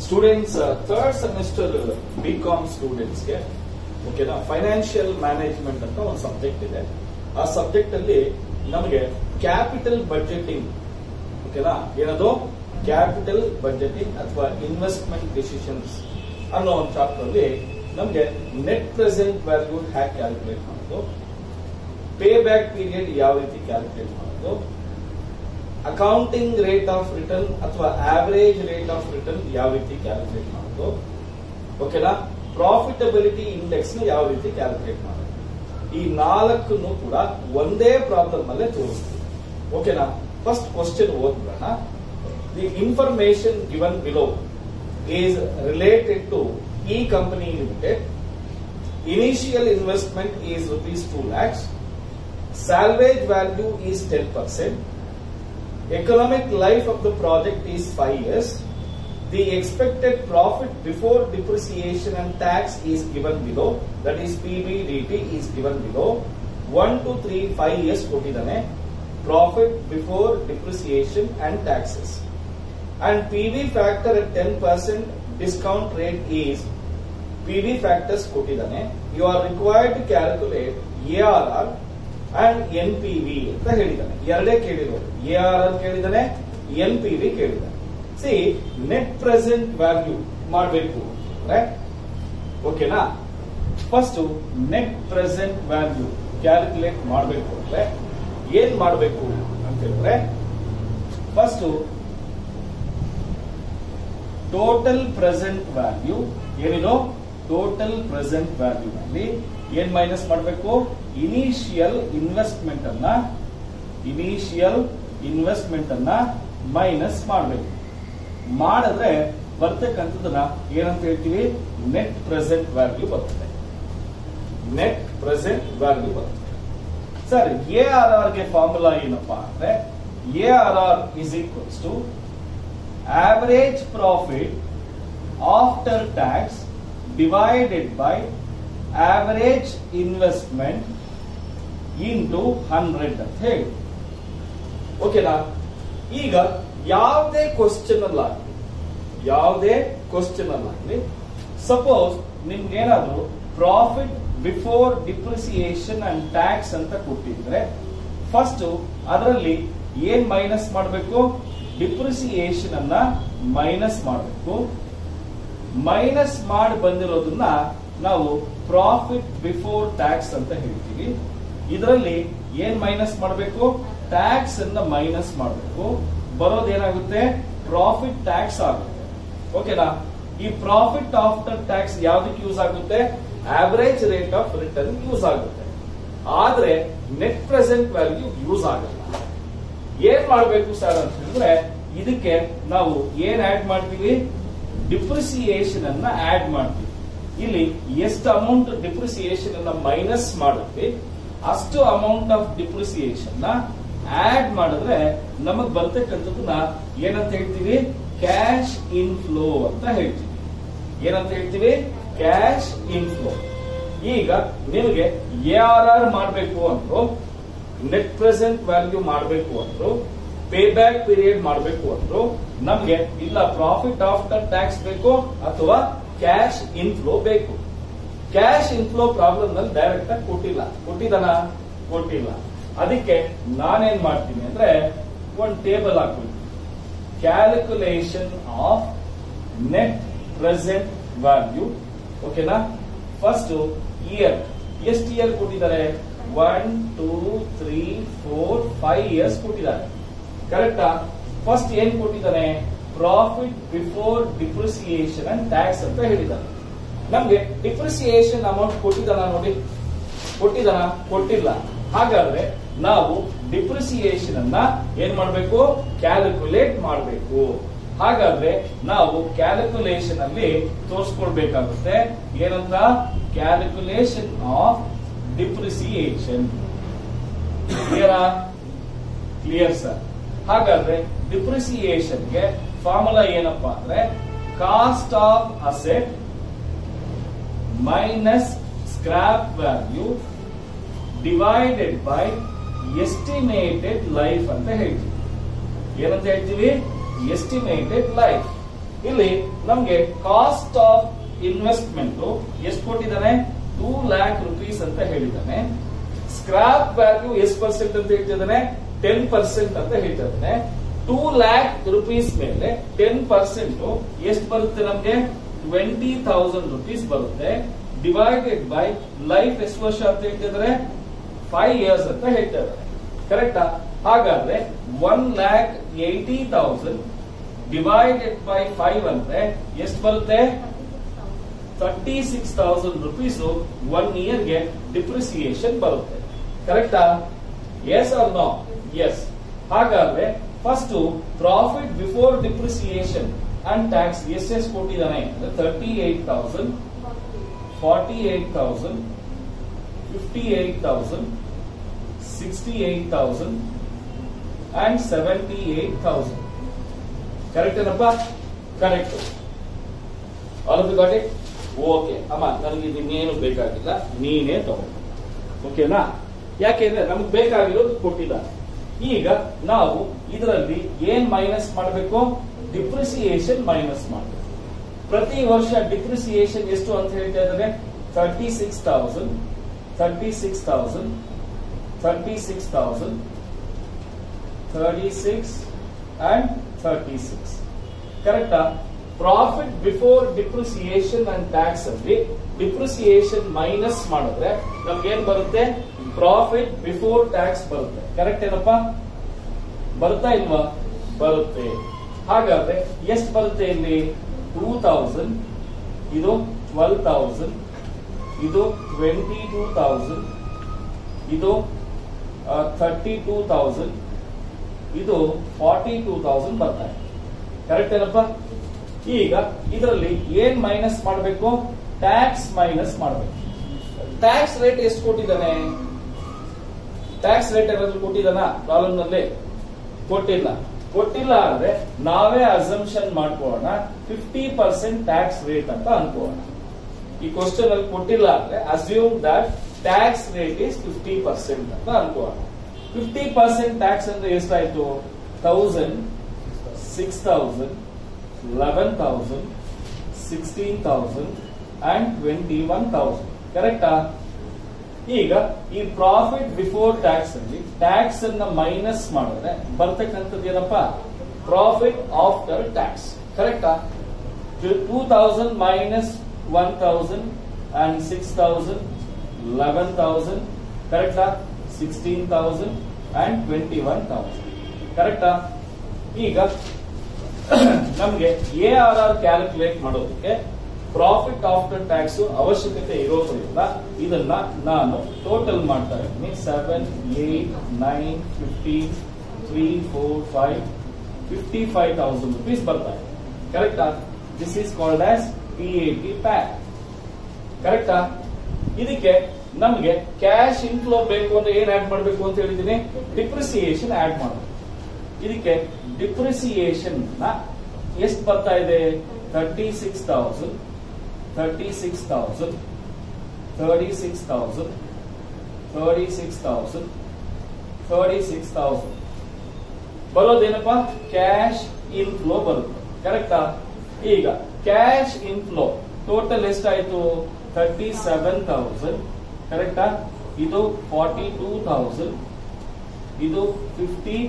Students third semester B com ಸ್ಟೂಡೆಂಟ್ಸ್ಗೆ ಓಕೆನಾ financial management ಅಂತ ಒಂದು ಸಬ್ಜೆಕ್ಟ್ ಇದೆ ಆ ಸಬ್ಜೆಕ್ಟ್ ಅಲ್ಲಿ ನಮಗೆ ಕ್ಯಾಪಿಟಲ್ ಬಜೆಟಿಂಗ್ ಓಕೆನಾ ಏನದು ಕ್ಯಾಪಿಟಲ್ ಬಜೆಟಿಂಗ್ ಅಥವಾ ಇನ್ವೆಸ್ಟ್ಮೆಂಟ್ ಡಿಸಿಷನ್ಸ್ ಅನ್ನೋ ಒಂದು ಚಾಪ್ಟರ್ ಅಲ್ಲಿ ನಮಗೆ ನೆಟ್ ಪ್ರೆಸೆಂಟ್ ವ್ಯಾಲ್ಯೂ ಹ್ಯಾಕ್ ಕ್ಯಾಲ್ಕುಲೇಟ್ ಮಾಡೋದು ಪೇ ಬ್ಯಾಕ್ ಪೀರಿಯಡ್ ಯಾವ ರೀತಿ ಕ್ಯಾಲ್ಕುಲೇಟ್ ಮಾಡೋದು ಅಕೌಂಟಿಂಗ್ ರೇಟ್ ಆಫ್ ರಿಟರ್ನ್ ಅಥವಾ ಆವರೇಜ್ ರೇಟ್ ಆಫ್ ರಿಟರ್ನ್ ಯಾವ ರೀತಿ ಕ್ಯಾಲ್ಕುಲೇಟ್ ಮಾಡೋದು ಓಕೆನಾ ಪ್ರಾಫಿಟಬಿಲಿಟಿ ಇಂಡೆಕ್ಸ್ ನ ಯಾವ ರೀತಿ ಕ್ಯಾಲ್ಕುಲೇಟ್ ಮಾಡೋದು ಈ ನಾಲ್ಕನ್ನು ಕೂಡ ಒಂದೇ ಪ್ರಾಬ್ಲಮ್ ಅಲ್ಲೇ ತೋರಿಸ್ತೀವಿ ಓಕೆನಾ ಫಸ್ಟ್ ಕ್ವಶನ್ ಓದ್ಬಿಡೋಣ the information given below is related to E company limited initial investment is rupees two lakhs salvage value is 10%. Economic life of the project is 5 years. The expected profit before depreciation and tax is given below. That is PBDT is given below. 1 to 3, 5 years ಕೊಟ್ಟಿದ್ದಾನೆ profit before depreciation and taxes. And PV factor at 10% discount rate is PV factors ಕೊಟ್ಟಿದ್ದಾನೆ. You are required to calculate ARR and N P V ಅಂತ ಹೇಳಿದ್ದಾನೆ ಎರಡೇ ಕೇಳಿರೋದು A R R ಕೇಳಿದಾನೆ N P V ಕೇಳಿದ್ದಾನೆ ಸಿ net present value ಮಾಡಬೇಕು ಅಂದ್ರೆ ಓಕೆನಾ first net present value calculate ಮಾಡಬೇಕು ಅಂದ್ರೆ ಏನ್ ಮಾಡಬೇಕು ಅಂತ ಹೇಳಿದ್ರೆ ಫಸ್ಟ್ ಟೋಟಲ್ ಪ್ರೆಸೆಂಟ್ ವ್ಯಾಲ್ಯೂ ಏನಿದು ಟೋಟಲ್ ಪ್ರೆಸೆಂಟ್ ವ್ಯಾಲ್ಯೂ ನಲ್ಲಿ ಏನ್ ಮೈನಸ್ ಮಾಡಬೇಕು ಇನಿಷಿಯಲ್ ಇನ್ವೆಸ್ಟ್ಮೆಂಟ್ ಅನ್ನ ಇನಿಷಿಯಲ್ ಇನ್ವೆಸ್ಟ್ಮೆಂಟ್ ಅನ್ನ ಮೈನಸ್ ಮಾಡಬೇಕು ಮಾಡಿದ್ರೆ ಬರ್ತಕ್ಕಂಥದನ್ನ ಏನಂತ ಹೇಳ್ತೀವಿ ನೆಟ್ ಪ್ರೆಸೆಂಟ್ ವ್ಯಾಲ್ಯೂ ಬರ್ತದೆ ನೆಟ್ ಪ್ರೆಸೆಂಟ್ ವ್ಯಾಲ್ಯೂ ಬರ್ತದೆ ಸರ್ ಎ ಆರ್ ಆರ್ ಗೆ ಫಾರ್ಮುಲಾ ಏನಪ್ಪಾ ಅಂದ್ರೆ A R R is equals to average profit after tax divided by average investment into hundred ಅಂತ ಹೇಳಿ ಓಕೆನಾ ಈಗ ಯಾವುದೇ ಕ್ವಶನ್ ಅಲ್ಲಾಗಲಿ ಯಾವುದೇ ಕ್ವಶನ್ ಅಲ್ಲಾಗಲಿ ಸಪೋಸ್ ನಿಮ್ಗೇನಾದ್ರೂ profit before depreciation and tax ಅಂತ ಕೊಟ್ಟಿದ್ರೆ ಫಸ್ಟ್ ಅದರಲ್ಲಿ ಏನ್ ಮೈನಸ್ ಮಾಡಬೇಕು ಡಿಪ್ರಿಸಿಯೇಷನ್ ಅನ್ನ ಮೈನಸ್ ಮಾಡಬೇಕು ಮೈನಸ್ ಮಾಡಿ ಬಂದಿರೋದನ್ನ ನಾವು ಪ್ರಾಫಿಟ್ ಬಿಫೋರ್ ಟ್ಯಾಕ್ಸ್ ಅಂತ ಹೇಳ್ತೀವಿ ಇದರಲ್ಲಿ ಏನ್ ಮೈನಸ್ ಮಾಡಬೇಕು ಟ್ಯಾಕ್ಸ್ ಅನ್ನ ಮೈನಸ್ ಮಾಡಬೇಕು ಬರೋದೇನಾಗುತ್ತೆ ಪ್ರಾಫಿಟ್ ಟ್ಯಾಕ್ಸ್ ಆಗುತ್ತೆ ಓಕೆನಾ ಈ ಪ್ರಾಫಿಟ್ ಆಫ್ಟರ್ ಟ್ಯಾಕ್ಸ್ ಯಾವ್ದಕ್ಕೆ ಯೂಸ್ ಆಗುತ್ತೆ average rate of return use ಆಗುತ್ತೆ ಆದ್ರೆ ನೆಟ್ ಪ್ರೆಸೆಂಟ್ ವ್ಯಾಲ್ಯೂ ಯೂಸ್ ಆಗಲ್ಲ ಏನ್ ಮಾಡಬೇಕು ಸರ್ ಅಂತ ಹೇಳಿದ್ರೆ ಇದಕ್ಕೆ ನಾವು ಏನ್ ಆಡ್ ಮಾಡ್ತೀವಿ ಡಿಪ್ರಿಸಿಯೇಷನ್ ಅನ್ನ ಆಡ್ ಮಾಡ್ತೀವಿ ಇಲ್ಲಿ ಎಷ್ಟು ಅಮೌಂಟ್ ಡಿಪ್ರಿಸಿಯೇಷನ್ ಅನ್ನ ಮೈನಸ್ ಮಾಡುತ್ತೀವಿ ಅಷ್ಟು ಅಮೌಂಟ್ ಆಫ್ ಡಿಪ್ರಿಸಿಯೇಷನ್ ನ ಆಡ್ ಮಾಡಿದ್ರೆ ನಮಗ್ ಬರ್ತಕ್ಕಂಥದ್ದನ್ನ ಏನಂತ ಹೇಳ್ತೀವಿ ಕ್ಯಾಶ್ ಇನ್ಫ್ಲೋ ಅಂತ ಹೇಳ್ತೀವಿ ಏನಂತ ಹೇಳ್ತೀವಿ ಕ್ಯಾಶ್ ಇನ್ಫ್ಲೋ ಈಗ ನಿಮಗೆ ಎ ಆರ್ ಆರ್ ಮಾಡಬೇಕು ಅಂದ್ರು ನೆಟ್ ಪ್ರೆಸೆಂಟ್ ವ್ಯಾಲ್ಯೂ ಮಾಡಬೇಕು ಅಂದ್ರು ಪೇ ಬ್ಯಾಕ್ ಪೀರಿಯಡ್ ಮಾಡಬೇಕು ಅಂದ್ರು ನಮ್ಗೆ ಇಲ್ಲ ಪ್ರಾಫಿಟ್ ಆಫ್ಟರ್ ಟ್ಯಾಕ್ಸ್ ಬೇಕು ಅಥವಾ ಕ್ಯಾಶ್ ಇನ್ಫ್ಲೋ ಬೇಕು ಕ್ಯಾಶ್ ಇನ್ಫ್ಲೋ ಪ್ರಾಬ್ಲಮ್ ನಲ್ಲಿ ಡೈರೆಕ್ಟ್ ಆಗಿ ಕೊಟ್ಟಿಲ್ಲ ಕೊಟ್ಟಿದ್ದಾನ ಕೊಟ್ಟಿಲ್ಲ ಅದಕ್ಕೆ ನಾನೇನ್ ಮಾಡ್ತೀನಿ ಅಂದ್ರೆ ಒಂದು ಟೇಬಲ್ ಹಾಕ್ಬಿಡ್ತೀನಿ calculation of net present value ಓಕೆನಾ ಫಸ್ಟ್ ಇಯರ್ ಎಷ್ಟು ಇಯರ್ ಕೊಟ್ಟಿದ್ದಾರೆ one two three four five years ಕೊಟ್ಟಿದ್ದಾರೆ ಕರೆಕ್ಟಾ ಫಸ್ಟ್ ಏನ್ ಕೊಟ್ಟಿದ್ದಾನೆ profit before depreciation and tax ಅಂತ ಹೇಳಿದ್ದಾನೆ ನಮ್ಗೆ ಡಿಪ್ರಿಸಿಯೇಷನ್ ಅಮೌಂಟ್ ಕೊಟ್ಟಿದ್ದಾನ ನೋಡಿ ಕೊಟ್ಟಿದ್ದಾನ ಕೊಟ್ಟಿಲ್ಲ ಹಾಗಾದ್ರೆ ನಾವು ಡಿಪ್ರಿಸಿಯೇಷನ್ ಅನ್ನ ಏನ್ ಮಾಡಬೇಕು ಕ್ಯಾಲ್ಕುಲೇಟ್ ಮಾಡಬೇಕು ಹಾಗಾದ್ರೆ ನಾವು ಕ್ಯಾಲ್ಕುಲೇಷನ್ ಅಲ್ಲಿ ತೋರಿಸ್ಕೊಳ್ಬೇಕಾಗುತ್ತೆ ಏನಂತ ಕ್ಯಾಲ್ಕುಲೇಷನ್ ಆಫ್ ಡಿಪ್ರಿಸಿಯೇಷನ್ ಕ್ಲಿಯರಾ ಕ್ಲಿಯರ್ ಸರ್ ಹಾಗಾದ್ರೆ ಡಿಪ್ರಿಸಿಯೇಷನ್ಗೆ ಫಾರ್ಮುಲಾ ಏನಪ್ಪಾ ಅಂದ್ರೆ cost of asset minus scrap value divided by estimated life ಅಂತ ಹೇಳ್ತೀವಿ ಏನಂತ ಹೇಳ್ತೀವಿ ಎಸ್ಟಿಮೇಟೆಡ್ ಲೈಫ್ ಇಲ್ಲಿ ನಮ್ಗೆ ಕಾಸ್ಟ್ ಆಫ್ ಇನ್ವೆಸ್ಟ್ಮೆಂಟ್ ಎಷ್ಟು ಕೊಟ್ಟಿದ್ದಾನೆ ಟೂ ಲ್ಯಾಕ್ ರುಪೀಸ್ ಅಂತ ಹೇಳಿದ್ದಾನೆ ಸ್ಕ್ರಾಪ್ ವ್ಯಾಲ್ಯೂ ಎಷ್ಟು ಪರ್ಸೆಂಟ್ ಅಂತ ಹೇಳ್ತಿದ್ದಾನೆ ಟೆನ್ ಪರ್ಸೆಂಟ್ ಅಂತ ಹೇಳ್ತಿದ್ದಾನೆ ಟೂ ಲ್ಯಾಕ್ ರುಪೀಸ್ ಮೇಲೆ ಟೆನ್ ಪರ್ಸೆಂಟ್ ಎಷ್ಟು ಬರುತ್ತೆ ನಮ್ಗೆ ಟ್ವೆಂಟಿ ತೌಸಂಡ್ ರುಪೀಸ್ ಬರುತ್ತೆ ಡಿವೈಡೆಡ್ ಬೈ ಲೈಫ್ ಎಷ್ಟು ವರ್ಷ ಅಂತ ಹೇಳ್ತಿದ್ದಾರೆ ಫೈವ್ ಇಯರ್ಸ್ ಅಂತ ಹೇಳ್ತಾ ಇದ್ದಾರೆ ಕರೆಕ್ಟಾ ಹಾಗಾದ್ರೆ one lakh eighty thousand divided by five ಅಂದ್ರೆ ಎಷ್ಟು ಬರುತ್ತೆ thirty six thousand rupees one ಇಯರ್ಗೆ ಡಿಪ್ರಿಸಿಯೇಷನ್ ಬರುತ್ತೆ ಕರೆಕ್ಟಾ ಎಸ್ ಆರ್ ನೋ ಎಸ್ ಹಾಗಾದ್ರೆ first profit before depreciation and tax ಎಷ್ಟೆಷ್ಟು ಕೊಟ್ಟಿದ್ದಾನೆ ಅಂದ್ರೆ thirty eight thousand forty eight thousand fifty eight thousand sixty eight thousand and seventy eight thousand correct ಏನಪ್ಪ correct all of got it okay ಅಮ್ಮ ನನಗೆ ಇನ್ನೇನು ಬೇಕಾಗಿಲ್ಲ ನೀನೇ ತಗೋ ಓಕೆನಾ ಯಾಕೆಂದ್ರೆ ನಮ್ಗೆ ಬೇಕಾಗಿರೋದು ಕೊಟ್ಟಿದ್ದಾನೆ ಈಗ ನಾವು ಇದರಲ್ಲಿ ಏನ್ ಮೈನಸ್ ಮಾಡಬೇಕು ಡಿಪ್ರಿಸಿಯೇಷನ್ ಮೈನಸ್ ಮಾಡಬೇಕು ಪ್ರತಿ ವರ್ಷ ಡಿಪ್ರಿಸಿಯೇಷನ್ ಎಷ್ಟು ಅಂತ ಹೇಳ್ತಾ ಇದ್ದಾರೆ thirty six thousand thirty six thousand thirty six thousand thirty six and thirty six ಕರೆಕ್ಟಾ profit before depreciation and tax ಅಲ್ಲಿ ಡಿಪ್ರಿಸಿಯೇಷನ್ ಮೈನಸ್ ಮಾಡಿದ್ರೆ ನಮ್ಗೆ ಏನ್ ಬರುತ್ತೆ ಪ್ರಾಫಿಟ್ ಬಿಫೋರ್ ಟ್ಯಾಕ್ಸ್ ಬರುತ್ತೆ ಕರೆಕ್ಟ್ ಏನಪ್ಪ ಬರುತ್ತಾ ಇಲ್ವಾ ಬರುತ್ತೆ ಹಾಗಾದ್ರೆ ಎಷ್ಟು ಬರುತ್ತೆ ಇಲ್ಲಿ ಟೂ ತೌಸಂಡ್ ಇದು ಟ್ವೆಲ್ ತೌಸಂಡ್ ಇದು ಟ್ವೆಂಟಿ ಟೂ ತೌಸಂಡ್ ಇದು ಥರ್ಟಿ ಟೂ ತೌಸಂಡ್ ಇದು ಫಾರ್ಟಿ ಟೂ ತೌಸಂಡ್ ಬರ್ತಾರೆ ಕರೆಕ್ಟ್ ಏನಪ್ಪ ಈಗ ಇದರಲ್ಲಿ ಏನ್ ಮೈನಸ್ ಮಾಡಬೇಕು ಟ್ಯಾಕ್ಸ್ ಮೈನಸ್ ಮಾಡಬೇಕು ಟ್ಯಾಕ್ಸ್ ರೇಟ್ ಎಷ್ಟು ಕೊಟ್ಟಿದ್ದಾನೆ ಟ್ಯಾಕ್ಸ್ ರೇಟ್ ಏನಾದ್ರು ಕೊಟ್ಟಿದ್ದಾನ ಪ್ರಾಬ್ಲಮ್ ನಲ್ಲಿ ಕೊಟ್ಟಿಲ್ಲ ಕೊಟ್ಟಿಲ್ಲ ಅಂದ್ರೆ ನಾವೇ ಅಸಂಪ್ಷನ್ ಮಾಡ್ಕೊಳ್ಳೋಣ ಫಿಫ್ಟಿ ಪರ್ಸೆಂಟ್ ಟ್ಯಾಕ್ಸ್ ರೇಟ್ ಅಂತ ಅನ್ಕೋಣ ಈ ಕ್ವಶನ್ ಅಲ್ಲಿ ಕೊಟ್ಟಿಲ್ಲ ಅಂದ್ರೆ assume that tax rate is fifty percent ಅಂತ ಅನ್ಕೋಣ ಫಿಫ್ಟಿ ಪರ್ಸೆಂಟ್ ಟ್ಯಾಕ್ಸ್ ಅಂದ್ರೆ ಎಷ್ಟಾಯ್ತು thousand six thousand eleven thousand sixteen thousand and twenty one thousand ಕರೆಕ್ಟಾ ಈಗ ಈ ಪ್ರಾಫಿಟ್ ಬಿಫೋರ್ ಟ್ಯಾಕ್ಸ್ ಅಲ್ಲಿ ಟ್ಯಾಕ್ಸ್ ಅನ್ನ ಮೈನಸ್ ಮಾಡಿದ್ರೆ ಬರ್ತಕ್ಕಂಥದ್ದು ಏನಪ್ಪಾ ಪ್ರಾಫಿಟ್ ಆಫ್ಟರ್ ಟ್ಯಾಕ್ಸ್ ಕರೆಕ್ಟಾ two thousand minus one thousand and six thousand eleven thousand ಕರೆಕ್ಟಾ sixteen thousand and twenty one thousand ಕರೆಕ್ಟಾ ಈಗ ನಮ್ಗೆ ಎ ಆರ್ ಆರ್ ಕ್ಯಾಲ್ಕುಲೇಟ್ ಮಾಡೋದಕ್ಕೆ ಪ್ರಾಫಿಟ್ ಆಫ್ಟರ್ ಟ್ಯಾಕ್ಸ್ ಅವಶ್ಯಕತೆ ಇರೋದ್ರಿಂದ ಇದನ್ನ ನಾನು ಟೋಟಲ್ ಮಾಡ್ತಾ ಇದ್ದೀನಿ seven eight nine fifteen three four five fifty five thousand rupees ಬರ್ತಾ ಇದೆ ಕರೆಕ್ಟಾ this is called as P A T PAT ಕರೆಕ್ಟಾ ಇದಕ್ಕೆ ನಮಗೆ ಕ್ಯಾಶ್ ಇನ್ಫ್ಲೋ ಬೇಕು ಅಂದ್ರೆ ಏನ್ ಆಡ್ ಮಾಡಬೇಕು ಅಂತ ಹೇಳಿದೀನಿ ಡಿಪ್ರಿಸಿಯೇಷನ್ ಆಡ್ ಮಾಡಬೇಕು ಇದಕ್ಕೆ ಡಿಪ್ರಿಸಿಯೇಷನ್ ನ ಎಷ್ಟು ಬರ್ತಾ ಇದೆ thirty six thousand thirty six thousand thirty six thousand thirty six thousand thirty six thousand ಬರೋದೇನಪ್ಪ ಕ್ಯಾಶ್ ಇನ್ಫ್ಲೋ ಬರುತ್ತೆ ಕರೆಕ್ಟಾ ಈಗ ಕ್ಯಾಶ್ ಇನ್ಫ್ಲೋ ಟೋಟಲ್ ಎಷ್ಟಾಯ್ತು ತರ್ಟಿ ಸೆವೆನ್ ತೌಸಂಡ್ ಕರೆಕ್ಟಾ ಇದು ಫಾರ್ಟಿ ಟೂ ತೌಸಂಡ್ ಇದು fifty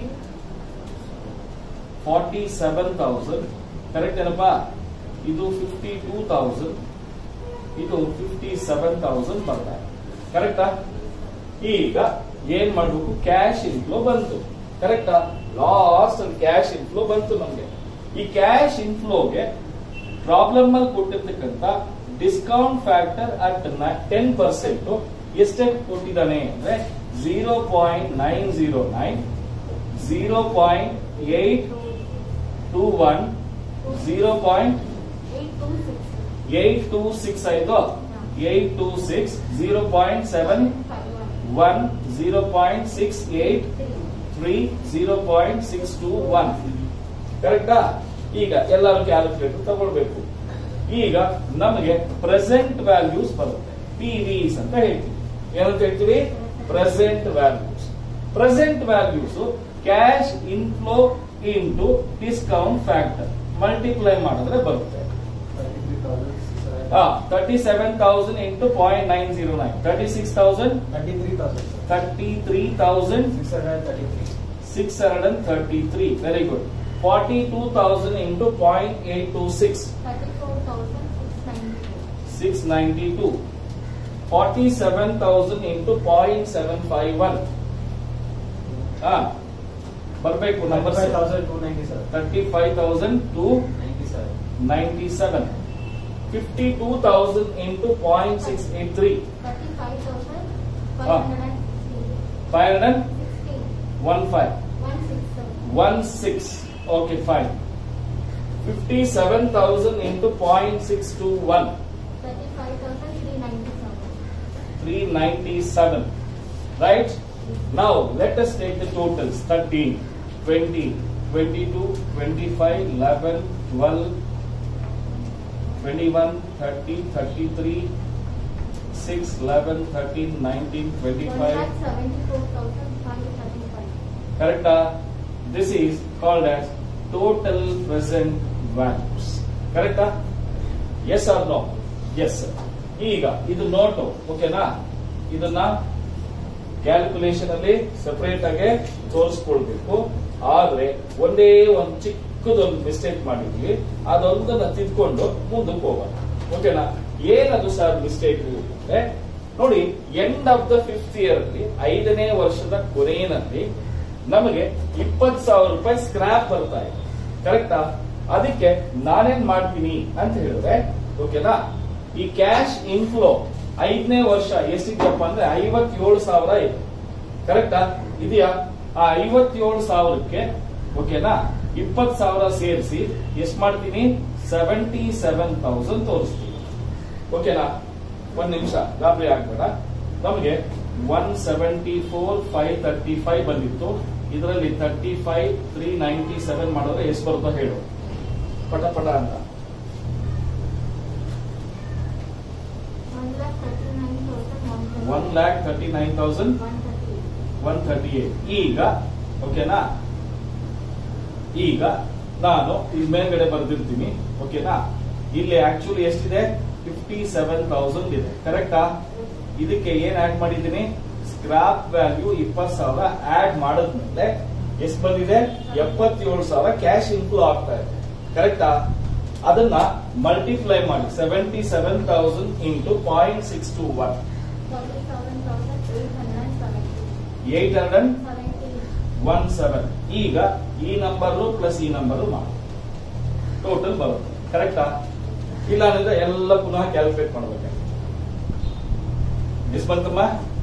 forty seven thousand correct ಏನಪ್ಪಾ ಇದು ಫಿಫ್ಟಿ ಟೂ ತೌಸಂಡ್ ಇದು ಫಿಫ್ಟಿ ಸೆವೆನ್ ತೌಸಂಡ್ ಬರ್ತಾರೆ ಕರೆಕ್ಟಾ ಈಗ ಏನ್ ಮಾಡ್ಬೇಕು ಕ್ಯಾಶ್ ಇನ್ಫ್ಲೋ ಬಂತು ಕರೆಕ್ಟಾ ಲಾಸ್ಟ್ ಅಲ್ಲಿ ಕ್ಯಾಶ್ ಇನ್ಫ್ಲೋ ಬಂತು ನಮ್ಗೆ ಈ ಕ್ಯಾಶ್ ಇನ್ಫ್ಲೋಗೆ ಪ್ರಾಬ್ಲಮ್ ಅಲ್ಲಿ ಕೊಟ್ಟಿರ್ತಕ್ಕಂಥ discount factor at ten percent ಎಷ್ಟೇ ಕೊಟ್ಟಿದ್ದಾನೆ ಅಂದ್ರೆ zero point nine zero nine zero point eight two one zero point eight two six ಆಯ್ತು eight two six zero point seven one zero point six eight three zero point six two one ಕರೆಕ್ಟಾ ಈಗ ಎಲ್ಲರೂ calculator ತಗೊಳ್ಬೇಕು ಈಗ ನಮಗೆ present values ಬರುತ್ತೆ P Vs ಅಂತ ಹೇಳ್ತೀವಿ ಏನಂತ ಹೇಳ್ತೀವಿ present values present values cash inflow into discount factor multiply ಮಾಡಿದ್ರೆ ಬರುತ್ತೆ thirty-three thousand six hundred. ಹಾ thirty seven thousand into point nine zero nine thirty six thousand Thirty-three thousand, sir. Thirty three thousand Six hundred and thirty-three. Six hundred and thirty three very good forty two thousand into point eight two six thirty-four thousand six ninety-two. Six ninety two forty seven thousand into point seven five one ಹಾ ಬರಬೇಕು number Thirty-five thousand two ninety-seven. Thirty five thousand to Ninety-seven. Ninety seven fifty two thousand into point six eight three Thirty-five thousand Ah. five hundred and sixteen. Five hundred Sixteen. One five One six seven. One six okay fine fifty seven thousand into point six two one Thirty-five thousand three ninety-seven. 397 right now let us take the totals 13 20 22 25 11 12 21 30 33 6 11 13 19 One 25 lakh seventy-four thousand five thirty-five. correct ah? this is called as total present values correct ah? yes or no yes sir. ಈಗ ಇದು note ಓಕೆನಾ ಇದನ್ನ calculation ಅಲ್ಲಿ separate ಆಗಿ ತೋರಿಸ್ಕೊಳ್ಬೇಕು ಆದ್ರೆ ಒಂದೇ ಒಂದು ಚಿಕ್ಕದೊಂದು mistake ಮಾಡಿದ್ವಿ ಅದೊಂದನ್ನ ತಿದ್ಕೊಂಡು ಮುಂದಕ್ಕೆ ಹೋಗೋಣ ಓಕೆನಾ ಏನದು ಸರ್ ಮಿಸ್ಟೇಕ್ ಅಂದ್ರೆ ನೋಡಿ end of the fifth year ಅಲ್ಲಿ ಐದನೇ ವರ್ಷದ ಕೊನೆಯಲ್ಲಿ ನಮಗೆ ಇಪ್ಪತ್ತು ಸಾವಿರ ರೂಪಾಯಿ ಸ್ಕ್ರಾಪ್ ಬರ್ತಾ ಇದೆ ಕರೆಕ್ಟಾ ಅದಕ್ಕೆ ನಾನೇನ್ ಮಾಡ್ತೀನಿ ಅಂತ ಹೇಳಿದ್ರೆ ಓಕೆನಾ ಈ ಕ್ಯಾಶ್ ಇನ್ಫ್ಲೋ ಐದನೇ ವರ್ಷ ಎಷ್ಟಿದ್ಯಪ್ಪ ಅಂದ್ರೆ ಐವತ್ತೇಳು ಸಾವಿರ ಇದೆ ಕರೆಕ್ಟಾ ಇದೆಯಾ ಆ ಐವತ್ತೇಳು ಸಾವಿರಕ್ಕೆ ಓಕೆನಾ ಇಪ್ಪತ್ ಸಾವಿರ ಸೇರಿಸಿ ಎಷ್ಟು ಮಾಡ್ತೀನಿ ಸೆವೆಂಟಿ ಸೆವೆನ್ ತೌಸಂಡ್ ತೋರಿಸ್ತೀನಿ ಓಕೆನಾ ಒಂದ್ ನಿಮಿಷ ಗಾಬರಿ ಆಗ್ಬೇಡ ನಮಗೆ one seventy four five thirty five ಬಂದಿತ್ತು ಇದರಲ್ಲಿ thirty five three ninety seven ಮಾಡಿದ್ರೆ ಎಷ್ಟು ಬರುತ್ತೋ ಹೇಳು ಪಟ ಪಟ ಅಂತ One lakh thirty-nine thousand one thirty. One lakh thirty nine thousand One thirty-eight. One thirty eight ಈಗ ಓಕೆನಾ ಈಗ ನಾನು ಈ ಮೇಲ್ಗಡೆ ಬರ್ದಿರ್ತೀನಿ ಓಕೆನಾ ಇಲ್ಲಿ ಆಕ್ಚುಲಿ ಎಷ್ಟಿದೆ ಫಿಫ್ಟಿ ಸೆವೆನ್ ತೌಸಂಡ್ ಇದೆ ಕರೆಕ್ಟಾ ಇದಕ್ಕೆ ಏನ್ ಆಡ್ ಮಾಡಿದ್ದೀನಿ ಸ್ಕ್ರಾಪ್ ವ್ಯಾಲ್ಯೂ ಇಪ್ಪತ್ತು ಸಾವಿರ ಆಡ್ ಮಾಡಿದ್ಮೇಲೆ ಎಷ್ಟು ಬಂದಿದೆ ಎಪ್ಪತ್ತೇಳು ಸಾವಿರ ಕ್ಯಾಶ್ ಇನ್ಫ್ಲೋ ಆಗ್ತಾ ಇದೆ ಕರೆಕ್ಟಾ ಅದನ್ನ ಮಲ್ಟಿಪ್ಲೈ ಮಾಡಿ seventy seven thousand into point six two one Forty-seven thousand eight hundred and seventy. Eight hundred Seventy. One seven ಈಗ ಈ ನಂಬರ್ ಪ್ಲಸ್ ಈ ನಂಬರ್ ಮಾಡಿ ಟೋಟಲ್ ಬರುತ್ತೆ ಕರೆಕ್ಟಾ ಇಲ್ಲ ಅಂದ್ರೆ ಎಲ್ಲ ಪುನಃ ಕ್ಯಾಲ್ಕುಲೇಟ್ ಮಾಡ್ಬೇಕು ಎಷ್ಟು ಬಂತಮ್ಮ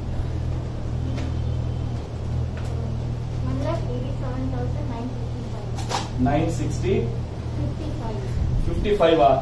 One lakh eighty-seven thousand nine fifty-five. Nine sixty Fifty-five. Fifty five Ah.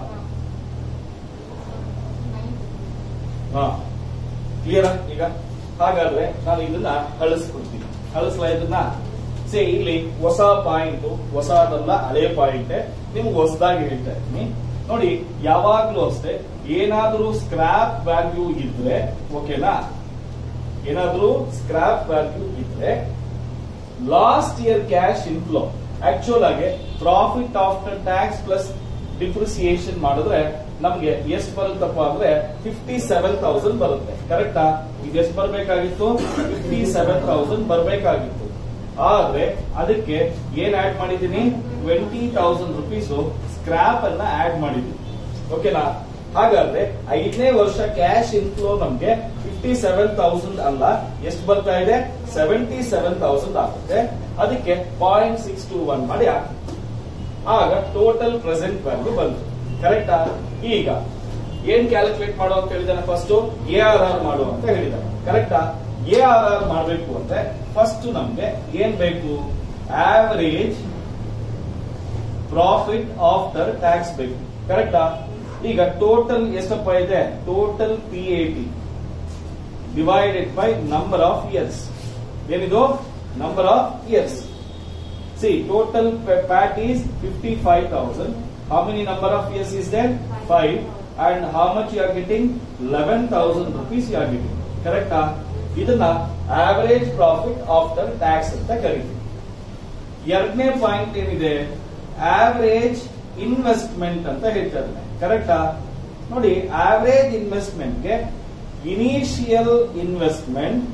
Nine. ಹಾ ಕ್ಲಿಯರ್ ಈಗ ಹಾಗಾದ್ರೆ ನಾನು ಇದನ್ನ ಅಳಿಸ್ಕೊಡ್ತೀನಿ ಅಳಿಸ್ಲಾ ಇದನ್ನ ಸೇ ಇಲ್ಲಿ ಹೊಸ ಪಾಯಿಂಟ್ ಹೊಸದಲ್ಲ ಹಳೆ ಪಾಯಿಂಟ್ ನಿಮ್ಗೆ ಹೊಸದಾಗಿ ಹೇಳ್ತಾ ಇದ್ದೀನಿ ನೋಡಿ ಯಾವಾಗ್ಲೂ ಅಷ್ಟೇ ಏನಾದ್ರೂ ಸ್ಕ್ರಾಪ್ ವ್ಯಾಲ್ಯೂ ಇದ್ರೆ ಓಕೆನಾ ಏನಾದ್ರೂ ಸ್ಕ್ರಾಪ್ ವ್ಯಾಲ್ಯೂ ಇದ್ರೆ last year cash inflow actual ಆಗಿ profit after tax plus depreciation ಮಾಡಿದ್ರೆ ನಮ್ಗೆ ಎಷ್ಟು ಬರುತ್ತಪ್ಪ ಅಂದ್ರೆ ಫಿಫ್ಟಿ ಸೆವೆನ್ ತೌಸಂಡ್ ಬರುತ್ತೆ ಕರೆಕ್ಟಾ ಈಗ ಎಷ್ಟು ಬರ್ಬೇಕಾಗಿತ್ತು ಫಿಫ್ಟಿ ಸೆವೆನ್ ತೌಸಂಡ್ ಬರ್ಬೇಕಾಗಿತ್ತು ಆದ್ರೆ ಅದಕ್ಕೆ ಏನ್ ಆಡ್ ಮಾಡಿದೀನಿ ಟ್ವೆಂಟಿ ತೌಸಂಡ್ ರುಪೀಸ್ ಸ್ಕ್ರಾಪ್ ಅನ್ನ ಆಡ್ ಮಾಡಿದೀನಿ ಓಕೆನಾ ಹಾಗಾದ್ರೆ ಐದನೇ ವರ್ಷ ಕ್ಯಾಶ್ ಇನ್ಫ್ಲೋ ನಮ್ಗೆ ಫಿಫ್ಟಿ ಸೆವೆನ್ ತೌಸಂಡ್ ಅಲ್ಲ ಎಷ್ಟು ಬರ್ತಾ ಇದೆ ಸೆವೆಂಟಿ ಸೆವೆನ್ ತೌಸಂಡ್ ಆಗುತ್ತೆ ಅದಕ್ಕೆ ಪಾಯಿಂಟ್ ಸಿಕ್ಸ್ ಟು ಒನ್ ಮಾಡಿ ಹಾಕಿ ಆಗ ಟೋಟಲ್ ಪ್ರೆಸೆಂಟ್ ವ್ಯಾಲ್ಯೂ ಬಂತು ಕರೆಕ್ಟಾ ಈಗ ಏನ್ ಕ್ಯಾಲ್ಕುಲೇಟ್ ಮಾಡೋ ಅಂತ ಹೇಳಿದಾನೆ ಫಸ್ಟ್ ಎ ಆರ್ ಆರ್ ಮಾಡು ಅಂತ ಹೇಳಿದಾನೆ ಕರೆಕ್ಟಾ ಎ ಆರ್ ಆರ್ ಮಾಡಬೇಕು ಅಂದ್ರೆ ಫಸ್ಟ್ ನಮ್ಗೆ ಏನ್ ಬೇಕು ಆವರೇಜ್ ಪ್ರಾಫಿಟ್ ಆಫ್ಟರ್ ಟ್ಯಾಕ್ಸ್ ಬೇಕು ಕರೆಕ್ಟಾ ಈಗ ಟೋಟಲ್ ಎಷ್ಟಪ್ಪ ಇದೆ total P A T divided by number of years ಏನಿದು number of years see total PAT is fifty five thousand how many number of years is there five and how much you are getting eleven thousand rupees you are getting ಕರೆಕ್ಟಾ ಇದನ್ನ average profit after tax ಅಂತ ಕರಿತೀವಿ ಎರಡನೇ point ಏನಿದೆ average investment ಅಂತ ಹೇಳ್ತಾ ಇದ್ದಾನೆ ಕರೆಕ್ಟಾ ನೋಡಿ ಆವರೇಜ್ ಇನ್ವೆಸ್ಟ್ಮೆಂಟ್ಗೆ initial investment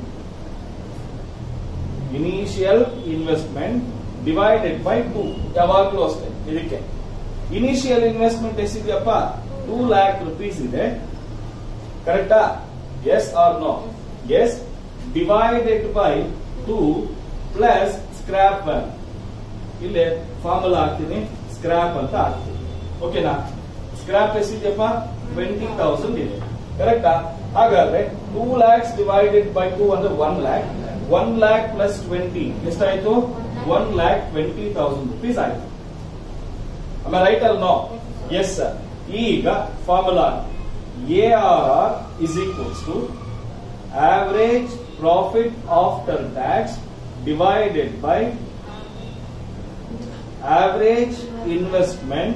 initial investment divided by two ಯಾವಾಗಲೂ ಅಷ್ಟೇ ಇದಕ್ಕೆ ಇನಿಷಿಯಲ್ ಇನ್ವೆಸ್ಟ್ಮೆಂಟ್ ಎಷ್ಟಿದೆಯಪ್ಪ ಟೂ ಲ್ಯಾಕ್ ರುಪೀಸ್ ಇದೆ ಕರೆಕ್ಟಾ yes or no yes divided by two plus scrap value ಇಲ್ಲಿ ಫಾರ್ಮುಲಾ ಹಾಕ್ತೀನಿ ಸ್ಕ್ರಾಪ್ ಅಂತ ಹಾಕ್ತೀನಿ ಓಕೆನಾ ಸ್ಕ್ರಾಪ್ ಎಷ್ಟಿದೆಯಪ್ಪ ಟ್ವೆಂಟಿ ತೌಸಂಡ್ ಇದೆ ಕರೆಕ್ಟಾ ಹಾಗಾದ್ರೆ two lakhs divided by two ಅಂದ್ರೆ one lakh one lakh plus twenty ಎಷ್ಟಾಯ್ತು one lakh twenty thousand rupees ಆಯ್ತು ಆಮೇಲೆ right all no yes sir ಈಗ formula A R R is equals to average profit after tax divided by average investment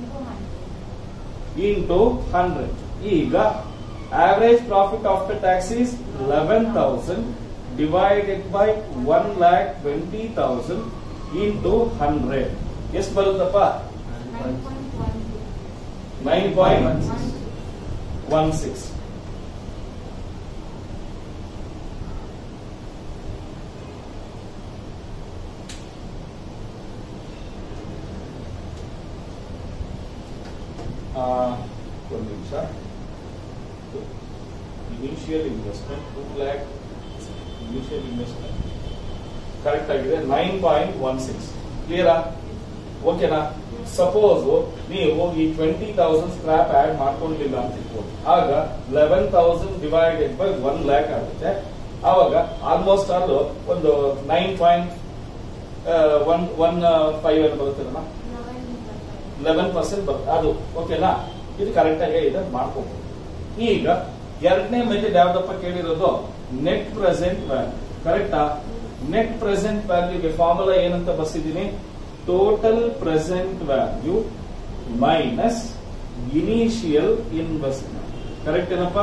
into hundred ಈಗ average profit after tax is eleven thousand divided by one lakh twenty thousand into hundred ಎಷ್ಟು ಬರುತ್ತಪ್ಪ nine point one six ಒಂದು ನಿಮಿಷ initial investment two lakh initial investment correct ಆಗಿದೆ nine point one six ಕ್ಲಿಯರಾ ಓಕೆನಾ suppose ನೀವು ಈ ಟ್ವೆಂಟಿ ತೌಸಂಡ್ ಸ್ಕ್ರಾಪ್ ಆಡ್ ಮಾಡ್ಕೊಂಡಿಲ್ಲ ಅಂತ ಇಟ್ಕೊಳ್ಳಿ ಆಗ eleven thousand divided by one lakh ಆಗುತ್ತೆ ಆವಾಗ ಆಲ್ಮೋಸ್ಟ್ ಆಲ್ ಒಂದು nine point one one five ಏನು ಬರುತ್ತೆ ನಮ್ಮ ಲೆವೆನ್ ಪರ್ಸೆಂಟ್ ಬರುತ್ತೆ ಅದು ಓಕೆನಾ ಇದು ಕರೆಕ್ಟ್ ಆಗಿ ಇದೆ ಮಾಡ್ಕೋಬಹುದು ಈಗ ಎರಡನೇ ಮೆಥಡ್ ಯಾವ್ದಪ್ಪ ಕೇಳಿರೋದು ನೆಟ್ ಪ್ರೆಸೆಂಟ್ ವ್ಯಾಲ್ಯೂ ಕರೆಕ್ಟಾ ನೆಟ್ ಪ್ರೆಸೆಂಟ್ ವ್ಯಾಲ್ಯೂಗೆ ಫಾರ್ಮುಲಾ ಏನಂತ ಬರ್ಸಿದ್ದೀನಿ total present value minus initial investment correct ಏನಪ್ಪ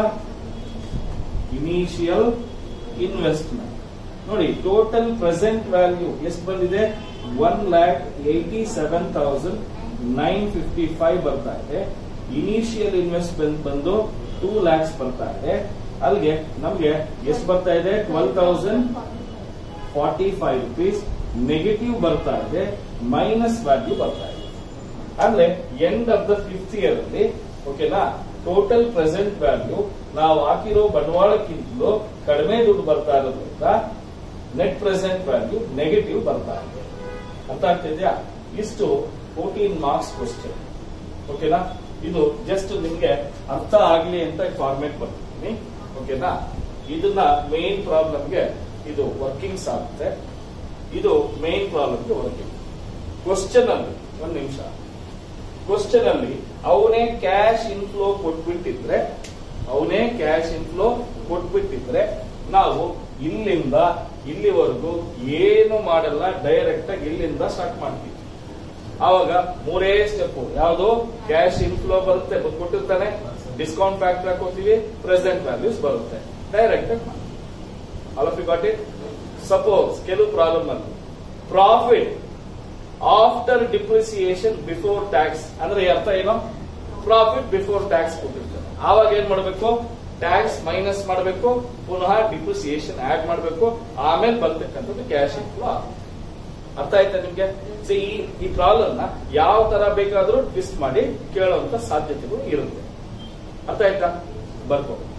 ಇನಿಷಿಯಲ್ ಇನ್ವೆಸ್ಟ್ಮೆಂಟ್ ನೋಡಿ ಟೋಟಲ್ ಪ್ರೆಸೆಂಟ್ ವ್ಯಾಲ್ಯೂ ಎಷ್ಟು ಬಂದಿದೆ one lakh eighty seven thousand nine fifty five ಬರ್ತಾ ಇದೆ ಇನಿಷಿಯಲ್ ಇನ್ವೆಸ್ಟ್ಮೆಂಟ್ ಬಂದು ಟೂ ಲ್ಯಾಕ್ಸ್ ಬರ್ತಾ ಇದೆ ಅಲ್ಲಿಗೆ ನಮ್ಗೆ ಎಷ್ಟು ಬರ್ತಾ ಇದೆ twelve thousand forty five rupees negative ಬರ್ತಾ ಇದೆ ಮೈನಸ್ ವ್ಯಾಲ್ಯೂ ಬರ್ತಾ ಇದೆ ಅಂದ್ರೆ end of the fifth year ಅಲ್ಲಿ ಓಕೆನಾ ಟೋಟಲ್ ಪ್ರೆಸೆಂಟ್ ವ್ಯಾಲ್ಯೂ ನಾವು ಹಾಕಿರೋ ಬಂಡವಾಳಕ್ಕಿಂತಲೂ ಕಡಿಮೆ ದುಡ್ಡು ಬರ್ತಾ ಇರೋದ್ರಿಂದ ನೆಟ್ ಪ್ರೆಸೆಂಟ್ ವ್ಯಾಲ್ಯೂ ನೆಗೆಟಿವ್ ಬರ್ತಾ ಇದೆ ಅರ್ಥ ಆಗ್ತಿದ್ಯಾ ಇಷ್ಟು ಫೋರ್ಟೀನ್ ಮಾರ್ಕ್ಸ್ ಕ್ವಶನ್ ಓಕೆನಾ ಇದು ಜಸ್ಟ್ ನಿಮ್ಗೆ ಅರ್ಥ ಆಗ್ಲಿ ಅಂತ ಫಾರ್ಮೇಟ್ ಬರ್ತೀನಿ ಓಕೆನಾ ಇದನ್ನ ಮೇನ್ ಪ್ರಾಬ್ಲಮ್ಗೆ ಇದು ವರ್ಕಿಂಗ್ಸ್ ಆಗುತ್ತೆ ಇದು ಮೇನ್ ಪ್ರಾಬ್ಲಮ್ಗೆ ವರ್ಕಿಂಗ್ ಕ್ವಶನ್ ಅಲ್ಲಿ ಒಂದ್ ನಿಮಿಷ ಕ್ವಶನ್ ಅಲ್ಲಿ ಅವನೇ ಕ್ಯಾಶ್ ಇನ್ಫ್ಲೋ ಕೊಟ್ಬಿಟ್ಟಿದ್ರೆ ಅವನೇ ಕ್ಯಾಶ್ ಇನ್ಫ್ಲೋ ಕೊಟ್ಬಿಟ್ಟಿದ್ರೆ ನಾವು ಇಲ್ಲಿಂದ ಇಲ್ಲಿವರೆಗೂ ಏನು ಮಾಡಲ್ಲ ಡೈರೆಕ್ಟ್ ಆಗಿ ಇಲ್ಲಿಂದ ಸ್ಟಾರ್ಟ್ ಮಾಡ್ತೀವಿ ಆವಾಗ ಮೂರೇ ಸ್ಟೆಪ್ ಯಾವುದು ಕ್ಯಾಶ್ ಇನ್ಫ್ಲೋ ಬರುತ್ತೆ ಕೊಟ್ಟಿರ್ತಾನೆ ಡಿಸ್ಕೌಂಟ್ ಫ್ಯಾಕ್ಟರ್ ಹಾಕೋತೀವಿ ಪ್ರೆಸೆಂಟ್ ವ್ಯಾಲ್ಯೂಸ್ ಬರುತ್ತೆ ಡೈರೆಕ್ಟ್ ಆಗಿ all of you got it suppose ಕೆಲವು ಪ್ರಾಬ್ಲಮ್ ಅಲ್ಲಿ profit after depreciation before tax ಅಂದ್ರೆ ಅರ್ಥ ಏನು ಪ್ರಾಫಿಟ್ ಬಿಫೋರ್ ಟ್ಯಾಕ್ಸ್ ಕೊಟ್ಟಿರ್ತಾರೆ ಆವಾಗ ಏನ್ ಮಾಡಬೇಕು ಟ್ಯಾಕ್ಸ್ ಮೈನಸ್ ಮಾಡಬೇಕು ಪುನಃ ಡಿಪ್ರಿಸಿಯೇಷನ್ ಆಡ್ ಮಾಡಬೇಕು ಆಮೇಲೆ ಬರ್ತಕ್ಕಂಥದ್ದು ಕ್ಯಾಶ್ ಇನ್ಫ್ಲೋ ಅರ್ಥ ಆಯ್ತಾ ನಿಮ್ಗೆ ಸೊ ಈ ಈ ಪ್ರಾಬ್ಲಮ್ ನ ಯಾವ ತರ ಬೇಕಾದ್ರೂ ಟ್ವಿಸ್ಟ್ ಮಾಡಿ ಕೇಳುವಂತ ಸಾಧ್ಯತೆಗಳು ಇರುತ್ತೆ ಅರ್ಥ ಆಯ್ತಾ ಬರ್ಕೋ